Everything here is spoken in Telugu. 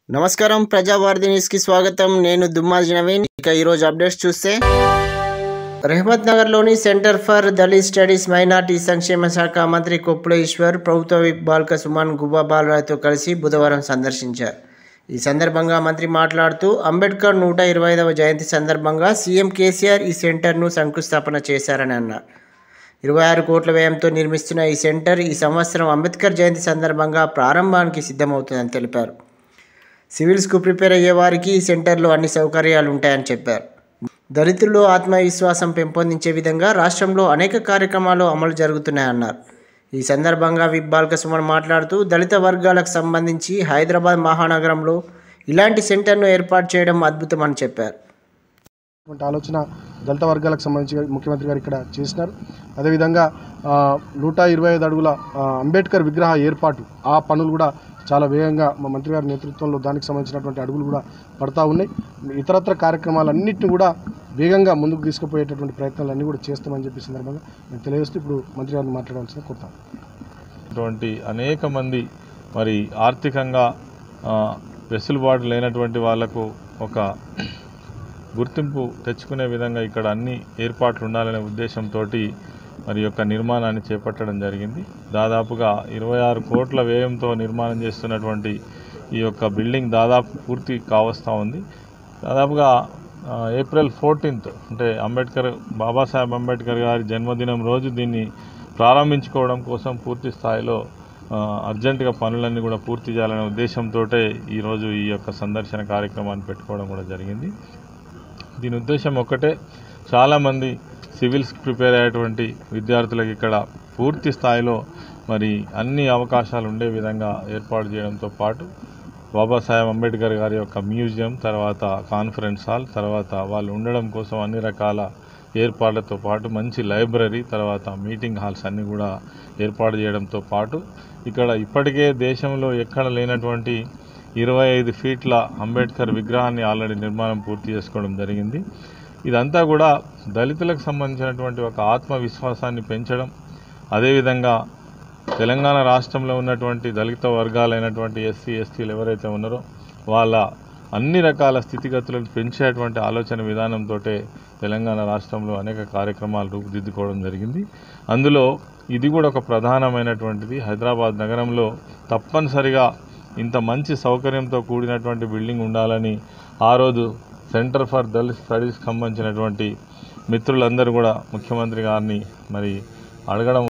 నమస్కారం ప్రజావార్ది న్యూస్ కి స్వాగతం నేను దుమ్మాజి నవీన్ ఇక ఈరోజు అప్డేట్స్ చూస్తే రెహమత్ నగర్లోని centre for Dalit studies minority సంక్షేమ శాఖ మంత్రి కొప్పుల ఈశ్వర్ ప్రభుత్వ విప్ బాల్క సుమన్ గుబ్బా బాలరాయ్తో కలిసి బుధవారం సందర్శించారు ఈ సందర్భంగా మంత్రి మాట్లాడుతూ అంబేద్కర్ నూట ఇరవై ఐదవ జయంతి సందర్భంగా సీఎం కేసీఆర్ ఈ సెంటర్ను శంకుస్థాపన చేశారని అన్నారు ఇరవై ఆరు కోట్ల వ్యయంతో నిర్మిస్తున్న ఈ సెంటర్ ఈ సంవత్సరం అంబేద్కర్ జయంతి సందర్భంగా ప్రారంభానికి సిద్ధమవుతుందని తెలిపారు సివిల్స్కు ప్రిపేర్ అయ్యే వారికి ఈ సెంటర్లో అన్ని సౌకర్యాలు ఉంటాయని చెప్పారు దళితుల్లో ఆత్మవిశ్వాసం పెంపొందించే విధంగా రాష్ట్రంలో అనేక కార్యక్రమాలు అమలు జరుగుతున్నాయన్నారు ఈ సందర్భంగా విప్ బాల్క సుమన్ మాట్లాడుతూ దళిత వర్గాలకు సంబంధించి హైదరాబాద్ మహానగరంలో ఇలాంటి సెంటర్ను ఏర్పాటు చేయడం అద్భుతమని చెప్పారు అటువంటి ఆలోచన దళిత వర్గాలకు సంబంధించి ముఖ్యమంత్రి గారు ఇక్కడ చేసినారు అదేవిధంగా ఆ, నూట ఇరవై ఐదు అడుగుల ఆ, అంబేద్కర్ విగ్రహ ఏర్పాటు ఆ పనులు కూడా చాలా వేగంగా మా మంత్రి గారి నేతృత్వంలో దానికి సంబంధించినటువంటి అడుగులు కూడా పడతా ఉన్నాయి ఇతరత్ర కార్యక్రమాలన్నింటినీ కూడా వేగంగా ముందుకు తీసుకుపోయేటటువంటి ప్రయత్నాలన్నీ కూడా చేస్తామని చెప్పి ఈ సందర్భంగా నేను తెలియజేస్తూ ఇప్పుడు మంత్రి గారిని మాట్లాడవలసిన కోరుతాను అటువంటి అనేక మంది మరి ఆర్థికంగా ఆ, వెసులుబాటు లేనటువంటి వాళ్లకు ఒక గుర్తింపు తెచ్చుకునే విధంగా ఇక్కడ అన్ని ఏర్పాట్లు ఉండాలనే ఉద్దేశంతో మరి యొక్క నిర్మాణాన్ని చేపట్టడం జరిగింది దాదాపుగా ఇరవై ఆరు కోట్ల వ్యయంతో నిర్మాణం చేస్తున్నటువంటి ఈ యొక్క బిల్డింగ్ దాదాపు పూర్తి కావస్తూ ఉంది దాదాపుగా ఆ, ఏప్రిల్ ఫోర్టీన్త్ అంటే అంబేద్కర్ బాబాసాహెబ్ అంబేద్కర్ గారి జన్మదినం రోజు దీన్ని ప్రారంభించుకోవడం కోసం పూర్తి స్థాయిలో ఆ, అర్జెంటుగా పనులన్నీ కూడా పూర్తి చేయాలనే ఉద్దేశంతో ఈరోజు ఈ యొక్క సందర్శన కార్యక్రమాన్ని పెట్టుకోవడం కూడా జరిగింది దీని ఉద్దేశం ఒక్కటే చాలామంది సివిల్స్ ప్రిపేర్ అయ్యేటువంటి విద్యార్థులకు ఇక్కడ పూర్తి స్థాయిలో మరి అన్ని అవకాశాలు ఉండే విధంగా ఏర్పాటు చేయడంతో పాటు బాబాసాహెబ్ అంబేద్కర్ గారి యొక్క మ్యూజియం తర్వాత కాన్ఫరెన్స్ హాల్ తర్వాత వాళ్ళు ఉండడం కోసం అన్ని రకాల ఏర్పాట్లతో పాటు మంచి లైబ్రరీ తర్వాత మీటింగ్ హాల్స్ అన్నీ కూడా ఏర్పాటు చేయడంతో పాటు ఇక్కడ ఇప్పటికే దేశంలో ఎక్కడ లేనటువంటి ఇరవై ఐదు ఫీట్ల అంబేద్కర్ విగ్రహాన్ని ఆల్రెడీ నిర్మాణం పూర్తి చేసుకోవడం జరిగింది ఇదంతా కూడా దళితులకు సంబంధించినటువంటి ఒక ఆత్మవిశ్వాసాన్ని పెంచడం అదేవిధంగా తెలంగాణ రాష్ట్రంలో ఉన్నటువంటి దళిత వర్గాలైనటువంటి ఎస్సీ ఎస్టీలు ఎవరైతే ఉన్నారో వాళ్ళ అన్ని రకాల స్థితిగతులను పెంచేటువంటి ఆలోచన విధానంతో తెలంగాణ రాష్ట్రంలో అనేక కార్యక్రమాలు రూపుదిద్దుకోవడం జరిగింది అందులో ఇది కూడా ఒక ప్రధానమైనటువంటిది హైదరాబాద్ నగరంలో తప్పనిసరిగా ఇంత మంచి సౌకర్యంతో కూడినటువంటి బిల్డింగ్ ఉండాలని ఆ రోజు సెంటర్ ఫర్ దళిత్ స్టడీస్కి సంబంధించినటువంటి మిత్రులందరూ కూడా ముఖ్యమంత్రి గారిని మరి అడగడం